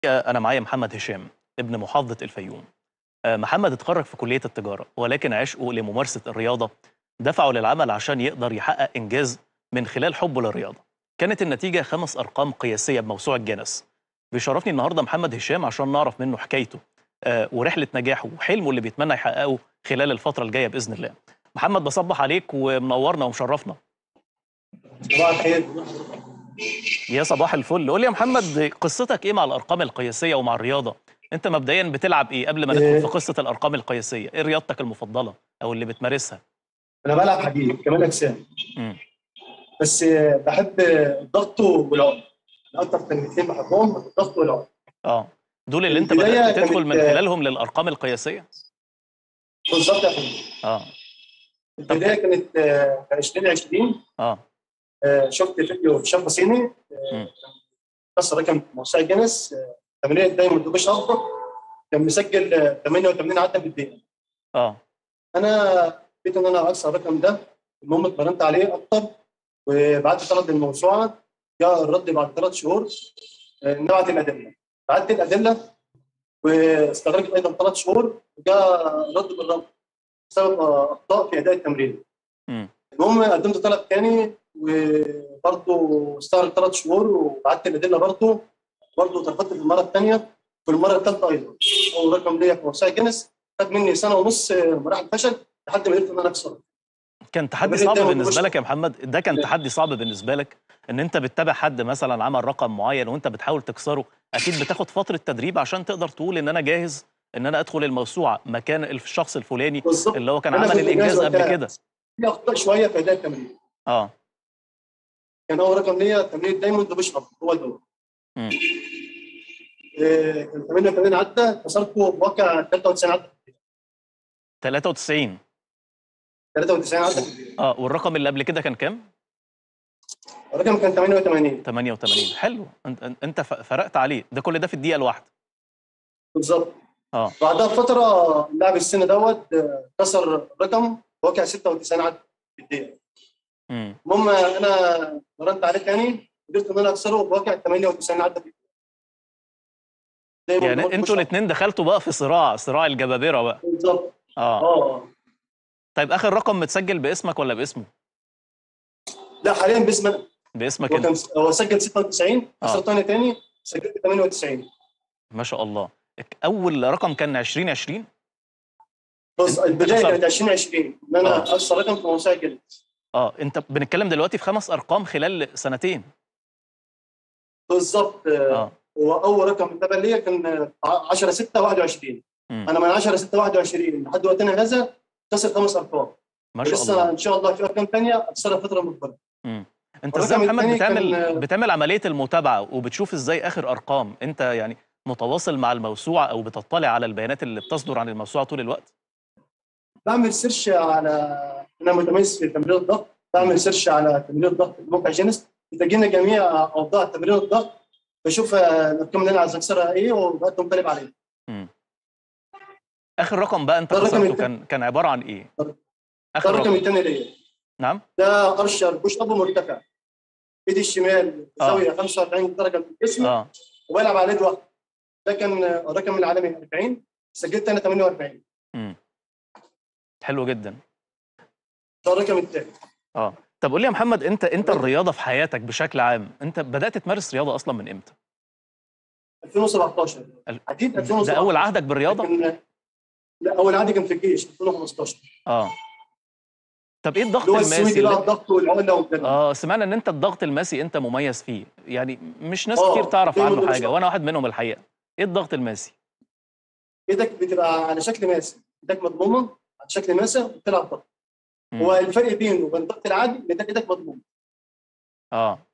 أنا معايا محمد هشام ابن محافظة الفيوم آه، محمد اتخرج في كلية التجارة ولكن عشقه لممارسة الرياضة دفعه للعمل عشان يقدر يحقق إنجاز من خلال حبه للرياضة كانت النتيجة خمس أرقام قياسية بموسوعة جينيس بيشرفني النهاردة محمد هشام عشان نعرف منه حكايته آه، ورحلة نجاحه وحلمه اللي بيتمنى يحققه خلال الفترة الجاية بإذن الله محمد بصبح عليك ومنورنا ومشرفنا صباح الخير يا صباح الفل قول لي يا محمد قصتك ايه مع الارقام القياسيه ومع الرياضه انت مبدئيا بتلعب ايه قبل ما ندخل إيه. في قصه الارقام القياسيه ايه رياضتك المفضله او اللي بتمارسها انا بلعب حديد كمال اجسام مم. بس آه، بحب آه، الضغط والعقل اكتر تمرينتين بحبهم الضغط والعقل اه دول اللي انت البداية بدات تدخل كانت- من خلالهم للارقام القياسيه بالظبط يا فندم اه البدايه كانت آه، في 2020 اه آه، شفت فيديو شاب صيني مم. آه، كسر رقم موسوعه جينيس آه، تمرين دايما دوبش اخضر كان مسجل آه، 88 عده في الدقيقه اه انا حبيت ان انا اكسر الرقم ده المهم اتمرنت عليه اكتر وبعت طلب للموسوعه جاء الرد بعد ثلاث شهور آه، نبعت الادله بعت الادله واستغرقت ايضا ثلاث شهور وجاء رد بالرفض بسبب آه، اخطاء في اداء التمرين مم. المهم قدمت طلب تاني وبرضه استغرق ثلاث شهور وبعت الادله برضه برضه اترفضت في المره الثانيه في المره الثالثه ايضا اول رقم ليا في موسوعه جينيس خد مني سنه ونص آه، مراحل فشل لحد ما قدرت ان انا اكسره كان تحدي تمرين صعب دايما بالنسبه دوبش لك يا محمد ده كان لا. تحدي صعب بالنسبه لك ان انت بتتابع حد مثلا عمل رقم معين وانت بتحاول تكسره اكيد بتاخد فتره تدريب عشان تقدر تقول ان انا جاهز ان انا ادخل الموسوعه مكان الشخص الفلاني بالظبط اللي هو كان أنا عمل كنت جاهز الانجاز قبل وقتها. كده في اخطاء شويه في اداء التمرين اه كان اول رقم ليا تمرين دايموند بشرب هو دول مم. آه، كان 88 عده كسرته بواقع 93 عده 93 93 عده في الدقيقة. اه والرقم اللي قبل كده كان كام؟ الرقم كان 88 88 حلو انت انت ف- فرقت عليه ده كل ده في الدقيقه الواحده بالظبط اه بعدها بفتره اللاعب السن دوت آه، كسر الرقم بواقع 96 عده في الدقيقه امم المهم انا مرنت عليه تاني قدرت ان انا اكسره بواقع 98 عده في الدقيقه دايموند يعني بشرب. انتوا الاثنين دخلتوا بقى في صراع صراع الجبابره بقى بالظبط اه اه طيب اخر رقم متسجل باسمك ولا باسمه؟ لا حاليا باسم انا باسمك هو انت كان هو سجل 96 آه. كسر تاني تاني سجلت 98 ما شاء الله اول رقم كان 2020 بص البدايه كسرت. كانت 2020 ان انا آه. اكسر رقم في موسوعه جلد اه انت بنتكلم دلوقتي في خمس ارقام خلال سنتين بالظبط آه. اه واول رقم متابع ليا كان 10 6 21 مم. انا من 10 6 21 لحد وقتنا هذا كسر خمس ارقام ما شاء لسه الله ان شاء الله في ارقام ثانيه اكسرها فتره مقبله مم. انت الرقم ازاي يا محمد التاني بتعمل كان- بتعمل عمليه المتابعه وبتشوف ازاي اخر ارقام انت يعني متواصل مع الموسوعه او بتطلع على البيانات اللي بتصدر عن الموسوعه طول الوقت بعمل سيرش على انا متميز في تمرين الضغط بعمل سيرش على تمرين الضغط في موقع جينيس بتجينا جميع اوضاع تمرين الضغط بشوف آه، الارقام اللي انا عايز اكسرها ايه وبقدم طالب عليه اخر رقم بقى انت ده الرقم كسرته التاني. كان كان عباره عن ايه ده اخر الرقم رقم الثاني ليا نعم ده ارشر بوش اب مرتفع ايدي الشمال بزاويه 45 درجه من جسمي اه وبلعب على يد واحده ده كان الرقم العالمي 40 سجلت انا 48 امم حلو جدا ده الرقم الثاني اه طب قول لي يا محمد انت انت الرياضه في حياتك بشكل عام انت بدات تمارس رياضه اصلا من امتى 2017 ال- اكيد ده 2017 اول عهدك بالرياضه لكن لا اول عادي كان في الجيش 2015 اه طب ايه الضغط اللي هو الماسي السويدي بقى اللي الضغط والعقله والجنة اه سمعنا ان انت الضغط الماسي انت مميز فيه يعني مش ناس آه، كتير تعرف دايماً عنه بشوف. حاجه وانا واحد منهم الحقيقه ايه الضغط الماسي ايدك بتبقى على شكل ماسه ايدك مضمومه على شكل ماسه وبتلعب ضغط مم. هو الفرق بينه وبين الضغط العادي ان ايدك ايدك مضمومه اه